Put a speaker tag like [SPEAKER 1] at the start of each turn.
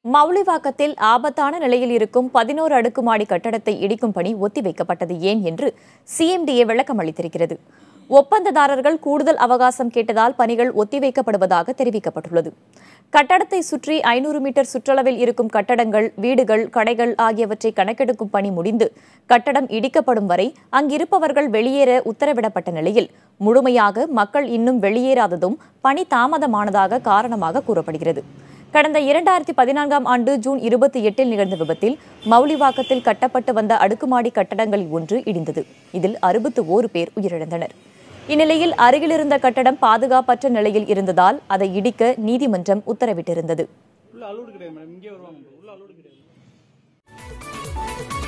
[SPEAKER 1] மவுளிவாக்கத்தில் ஆபத்தான நிலையில் இருக்கும் பதினோரு அடுக்குமாடி கட்டடத்தை இடிக்கும் பணி ஒத்திவைக்கப்பட்டது ஏன் என்று சிஎம்டிஏ விளக்கம் அளித்திருக்கிறது ஒப்பந்ததாரர்கள் கூடுதல் அவகாசம் கேட்டதால் பணிகள் ஒத்திவைக்கப்படுவதாக தெரிவிக்கப்பட்டுள்ளது கட்டடத்தை சுற்றி ஐநூறு மீட்டர் சுற்றளவில் இருக்கும் கட்டடங்கள் வீடுகள் கடைகள் ஆகியவற்றை கணக்கெடுக்கும் பணி முடிந்து கட்டடம் இடிக்கப்படும் வரை அங்கிருப்பவர்கள் வெளியேற உத்தரவிடப்பட்ட நிலையில் முழுமையாக மக்கள் இன்னும் வெளியேறாததும் பணி தாமதமானதாக காரணமாக கூறப்படுகிறது கடந்த இரண்டாயிரத்தி பதினான்காம் ஆண்டு ஜூன் இருபத்தி எட்டில் நிகழ்ந்த விபத்தில் மவுலிவாக்கத்தில் கட்டப்பட்டு வந்த அடுக்குமாடி கட்டடங்களில் ஒன்று இடிந்தது இதில் அறுபத்து ஓரு பேர் உயிரிழந்தனர் இந்நிலையில் அருகிலிருந்த கட்டடம் பாதுகாப்பற்ற நிலையில் இருந்ததால் அதை இடிக்க நீதிமன்றம் உத்தரவிட்டிருந்தது
[SPEAKER 2] உள்ள அலோடு கிடையாது மேடம் இங்கே வருவாங்க உள்ள அலோடு கிடையாது